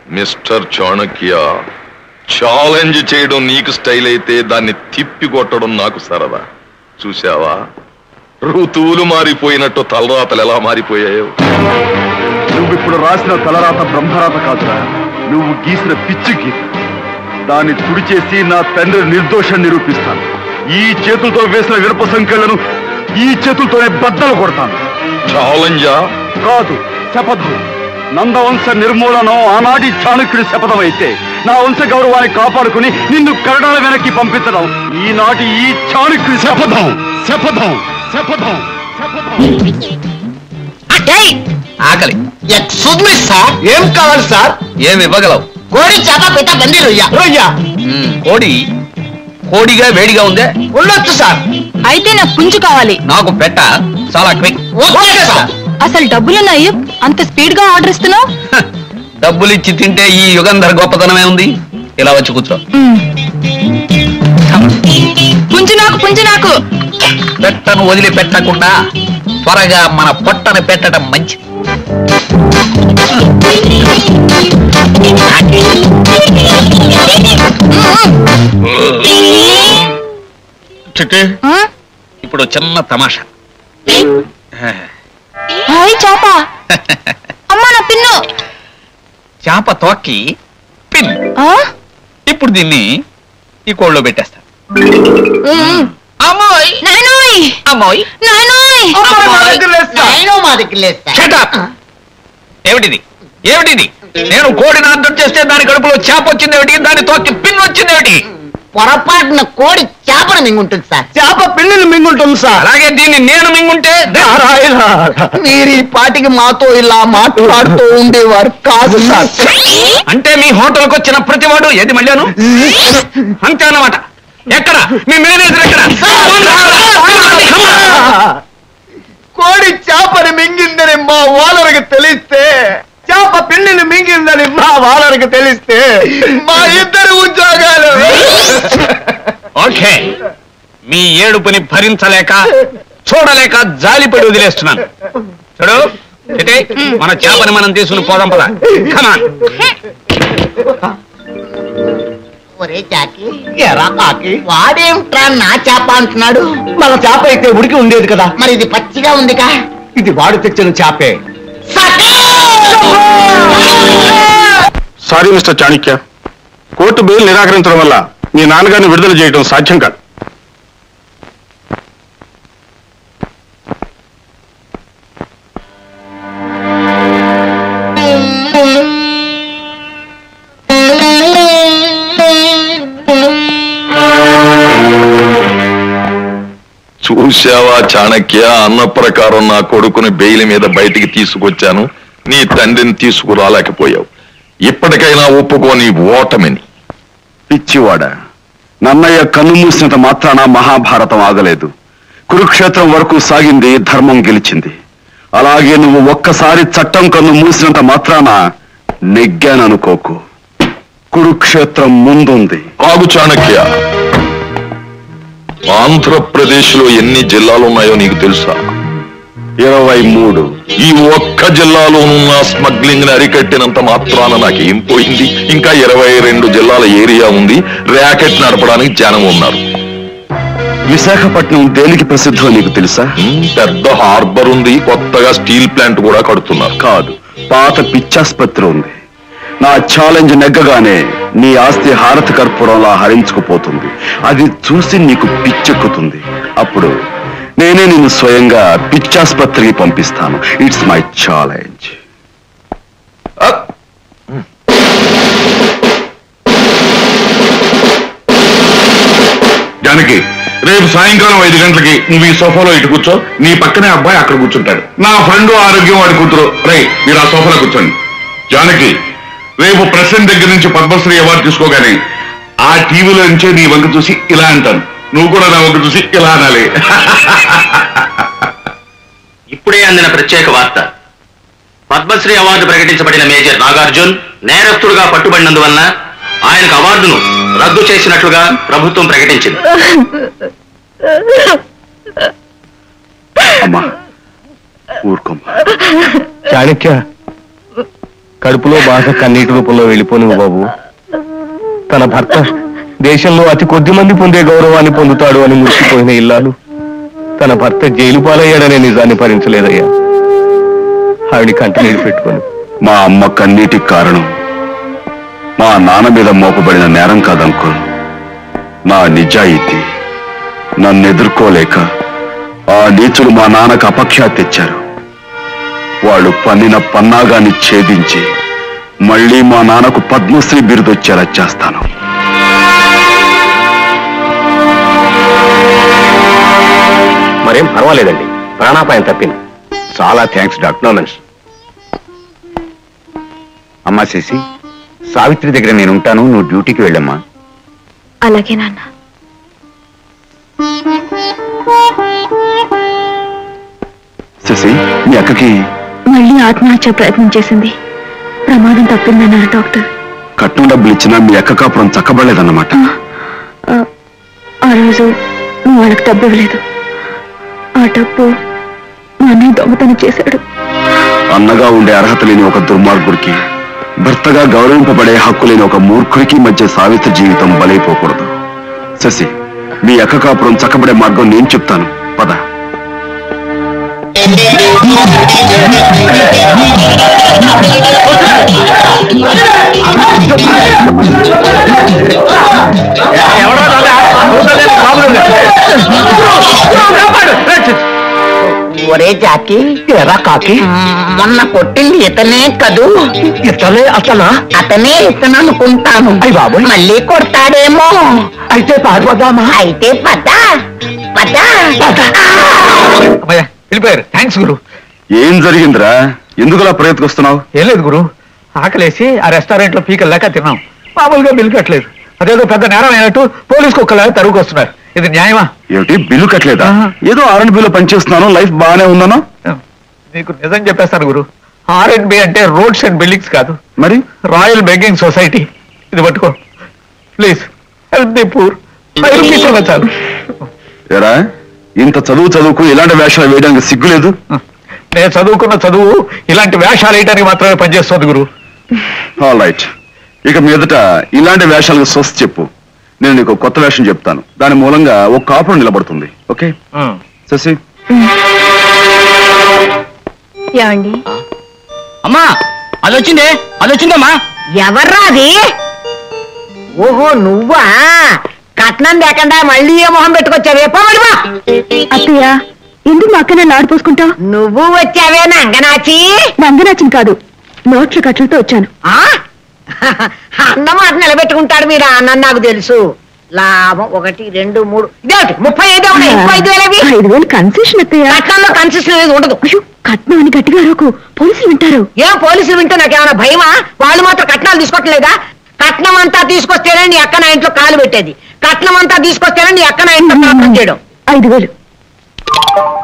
Mister Chanakya challenge చేయడం నీకు style అయితే దాన్ని తిప్పి కొట్టడం నాకు సరదా చూసావా ఋతువులు మారిపోయినట్టు తలరాతలు ఎలా మారిపోయాయో నువ్వు ఇప్పుడు రాసిన తలరాత బ్రహ్మరాత కాదురా నువ్వు గీసిన పిచ్చి గీత దాన్ని తుడిచేసి నా తండ్రి నిర్దోషం నిరూపిస్తాను ఈ చేతులతో వేసిన వినప సంఖ్యలను ఈ చేతులతోనే బద్దలు కొడతాను ఛాలెంజా కాదు శపథం నందవంశ నిర్మూలనం ఆనాటి చాణక్యుడి శపథం అయితే నా వంశ గౌరవాన్ని కాపాడుకుని నిన్ను కరడాల వెనక్కి పంపించడం ఈనాటి ఈ చాణక్యుడి శపథం శపథం శపథం ఆకలి ఎక్స్క్యూజ్ మీ సార్ ఏం కావాలి సార్ ఏమి ఇవ్వగలవు కోడి చేప పిత బండి రొయ్య రొయ్య మ్మ్, కోడి కోడిగా వేడిగా ఉందే ఉండొచ్చు సార్ అయితే నాకు పుంజు కావాలి నాకు పెట్ట చాలా క్విక్ ఓకే సార్ అసలు డబ్బులున్నాయి అంత స్పీడ్ గా ఆర్డర్ ఇస్తున్నావు డబ్బులు ఇచ్చి తింటే ఈ యుగంధర గొప్పతనమే ఉంది ఇలా వచ్చి కూర్చో పుంజు నాకు పుంజు నాకు పెట్టను వదిలిపెట్టకుండా త్వరగా మన పొట్టను పెట్టడం మంచిది చిట్టి ఆ? ఇప్పుడు చిన్న తమాషా హాయ్ చాప అమ్మా నా పిన్ను చేప తోక్కి పిన్ ఆ? ఇప్పుడు దీన్ని ఈ కోళ్ళలో పెట్టేస్తా ఉమ్. అమ్మోయ్ నాయనోయ్ అమ్మోయ్ నాయనోయ్ నేను మా దగ్గర లేదు సార్. Shut up! ఏమిటిది ఏమిటిది నేను కోడిని అర్థం చేస్తే దాని కడుపులో చేప వచ్చింది ఏమిటి దాని తోక్కి పిన్ వచ్చింది ఏమిటి పొరపాటున కోడి చేపను మింగుంటుంది సార్ చేప పిల్లిని మింగుంటుంది సార్ అలాగే దీన్ని నేను మింగుంటే మీరు ఈ పాటికి మాతో ఇలా మాట్లాడుతూ ఉండేవారు కాదు సార్ అంటే మీ హోటల్కి వచ్చిన ప్రతివాడు ఏది మళ్ళాను అంతే అన్నమాట ఎక్కడ మీ మేనేజర్ ఎక్కడ కోడి చేపని మింగిందని మా ఓనర్కి తెలిస్తే చేప పిల్లిని మింగిందని మా ఓనర్కి తెలిస్తే మా ఇద్దరు ఉద్యోగాలు ఓకే మీ ఏడుపుని భరించలేక చూడలేక జాలిపడి వదిలేస్తున్నాను చూడు ఇటే మన చేపని మనం తీసుకుని పోదాం పద కమాన్ ఒరే చాకి ఎరా కాకి వాడేమిట్రా నా చేప అంటున్నాడు మన చేప అయితే ఉడికి ఉండేది కదా మరి ఇది పచ్చిగా ఉందిగా ఇది వాడు తెచ్చిన చేపే sorry mister Chanakya court bail నిరాకరించడం వల్ల మీ నాన్నగారిని విడుదల చేయడం సాధ్యం కాదు చూశావా చాణక్య అన్న ప్రకారం నా కొడుకుని బెయిల్ మీద బయటికి తీసుకొచ్చాను నీ తండ్రిని తీసుకురాలేకపోయావు ఇప్పటికైనా ఒప్పుకోని ఓటమిని పిచ్చివాడ నన్నయ్య కన్ను మూసినంత మాత్రాన మహాభారతం ఆగలేదు కురుక్షేత్రం వరకు సాగింది ధర్మం గెలిచింది అలాగే నువ్వు ఒక్కసారి చట్టం కన్ను మూసినంత మాత్రాన నెగ్గాననుకోకు కురుక్షేత్రం ముందుంది ఆగు చాణక్య ఆంధ్రప్రదేశ్ లో ఎన్ని జిల్లాలు ఉన్నాయో నీకు తెలుసా ఇరవై మూడు ఈ ఒక్క జిల్లాలోనున్న స్మగ్లింగ్ ని అరికట్టినంత మాత్రాన నాకేం పోయింది ఇంకా ఇరవై రెండు జిల్లాల ఏరియా ఉంది ర్యాకెట్ నడపడానికి జనం ఉన్నారు విశాఖపట్నం దేనికి ప్రసిద్ధో నీకు తెలుసా ఉమ్, పెద్ద హార్బర్ ఉంది కొత్తగా స్టీల్ ప్లాంట్ కూడా కడుతున్నారు కాదు పాత పిచ్చాస్పత్రి ఉంది నా ఛాలెంజ్ నెగ్గగానే నీ ఆస్తి హారతి కర్పూరంలా హరించుకుపోతుంది అది చూసి నీకు పిచ్చెక్కుతుంది అప్పుడు నేనే నిన్ను స్వయంగా పిచ్చాస్పత్రికి పంపిస్తాను ఇట్స్ మై ఛాలెంజ్ జానకి రేపు సాయంకాలం ఐదు గంటలకి నువ్వు ఈ సోఫాలో ఇటు కూర్చో నీ పక్కనే అబ్బాయి అక్కడ కూర్చుంటాడు నా ఫ్రెండ్ ఆరోగ్యం వాడి కూతురు రై మీరు ఆ సోఫాలో కూర్చోండి జానకి రేపు ప్రెసిడెంట్ దగ్గర నుంచి పద్మశ్రీ అవార్డు తీసుకోగానే ఆ టీవీలో నుంచే నీ వంక చూసి ఇలా అంటాను నువ్వు కూడా నా వంక చూసి ఇలా అనాలి ఇప్పుడే అందిన ప్రత్యేక వార్త పద్మశ్రీ అవార్డు ప్రకటించబడిన మేజర్ నాగార్జున్ నేరస్తుడుగా పట్టుబడినందువలన ఆయనకు అవార్డును రద్దు చేసినట్లుగా ప్రభుత్వం ప్రకటించింది అమ్మా ఊరుకోమ్మా చాణక్య కడుపులో బాగా కన్నీటి రూపంలో వెళ్ళిపోను బాబు తన భర్త దేశంలో అతి కొద్ది మంది పొందే గౌరవాన్ని పొందుతాడు అని మురిసిపోయిన ఇల్లాలు తన భర్త జైలు పాలయ్యాడనే నిజాన్ని భరించలేదయ్యా ఆవిడ కంట నీళ్ళు పెట్టుకొని మా అమ్మ కన్నీటికి కారణం మా నాన్న మీద మోపబడిన నేరం కాదనుకోను నా నిజాయితీ నన్ను ఎదుర్కోలేక ఆ నీచులు మా నాన్నకు అపఖ్యాతి తెచ్చారు వాళ్ళు పన్నిన పన్నాగాన్ని ఛేదించి మళ్ళీ మా నాన్నకు పద్మశ్రీ బిరుదొచ్చేలా చేస్తాను మరేం పర్వాలేదండి ప్రాణాపాయం తప్పింది చాలా థ్యాంక్స్ డాక్టర్ నోమెన్స్ అమ్మా శశి సావిత్రి దగ్గర నేను ఉంటాను నువ్వు డ్యూటీకి వెళ్ళమ్మా అలాగే నాన్న శశి మీ అక్కకి మళ్ళీ ఆత్మహత్య ప్రయత్నం చేసింది ప్రమాదం తప్పిందన్నారు డాక్టర్ కట్నం డబ్బులు ఇచ్చినా మీ అక్క కాపురం చక్కబడలేదన్నమాట ఆ, ఆ రోజు నువ్వు వాళ్ళకి డబ్బు ఇవ్వలేదు ఆ డబ్బు మా అన్నయ్య దొంగతనం చేశాడు అన్నగా ఉండే అర్హత లేని ఒక దుర్మార్గుడికి భర్తగా గౌరవింపబడే హక్కు లేని ఒక మూర్ఖుడికి మధ్య సావిత్రి జీవితం బలైపోకూడదు శశి మీ అక్క కాపురం చక్కబడే మార్గం నేను చెప్తాను పద ఒరే జాకి ఎరా కాకి మొన్న కొట్టింది ఇతనే కదూ ఇతనే అతనా అతనే ఇతను అనుకుంటాను మళ్ళీ కొడతాడేమో అయితే పారిపోదామా అయితే పద పద అమ్మయ్య వెళ్ళిపోయారు థ్యాంక్స్ గురు ఏం జరిగిందిరా ఎందుకులా ప్రయత్నిస్తున్నావు ఏం లేదు గురు ఆకలేసి ఆ రెస్టారెంట్ లో పీకలు లేక తిన్నాం మామూలుగా బిల్ కట్టలేదు అదేదో పెద్ద నేరం అయినట్టు పోలీస్ కుక్కలాగా తరువుకు వస్తున్నారు ఇది న్యాయమా ఏమిటి బిల్లు కట్టలేదా ఆహా. ఏదో ఆర్ఎండ్ బిల్లు పనిచేస్తున్నాను లైఫ్ బాగానే ఉందనో నీకు నిజం చెప్పేస్తాను గురు ఆర్ అండ్ బి అంటే రోడ్స్ అండ్ బిల్డింగ్స్ కాదు మరి రాయల్ బెగ్గింగ్ సొసైటీ ఇది పట్టుకో please help the poor five rupees చాలు ఎరా ఇంత చదువు చదువుకు ఇలాంటి వేషాలు వేయడానికి సిగ్గులేదు నేను చదువుకున్న చదువు ఇలాంటి వేషాలు వేయడానికి మాత్రమే పనిచేస్తుంది గురు ఆల్ రైట్ ఇక మీదట ఇలాంటి వేషాలకు స్వస్థ చెప్పు నేను నీకు కొత్త వేషం చెప్తాను దాని మూలంగా ఒక కాపురం నిలబడుతుంది ఓకే శశి ఏమండి అమ్మా అది వచ్చిందే అది వచ్చిందమ్మా ఎవర్రా అది ఓహో నువ్వా కట్నం లేకుండా మళ్ళీ ఏ మొహం పెట్టుకొచ్చావే పోవడివా అత్తయ్య ఎందుకు మా అక్కనే ఆడిపోసుకుంటావు నువ్వు వచ్చావే నంగనాచి నంగనాచిన కాదు నోట్ల కట్లతో వచ్చాను ఆ? అన్న మాట నిలబెట్టుకుంటాడు మీరు అన్న నాకు తెలుసు లాభం ఒకటి రెండు మూడు ఇదేమిటి ముప్పై ఐదు ఉన్నాయి ఇంకో ఐదు వేలవి ఐదు వేలు కన్సెషన్ అత్తయ్య కట్నంలో కన్సిస్టెన్స్ అనేది ఉండదు అయ్యో కట్నం అని గట్టిగా అరవకు పోలీసులు వింటారు ఏం పోలీసులు వింటే నాకేమైనా భయమా వాళ్ళు మాత్రం కట్నాలు తీసుకోవట్లేదా కట్నం అంతా తీసుకొస్తేనే నీ అక్క నా ఇంట్లో కాలు పెట్టేది కట్నం అంతా తీసుకొస్తేనే నీ అక్క నా ఇంట్లో కాపురం చేయడం ఐదు వేలు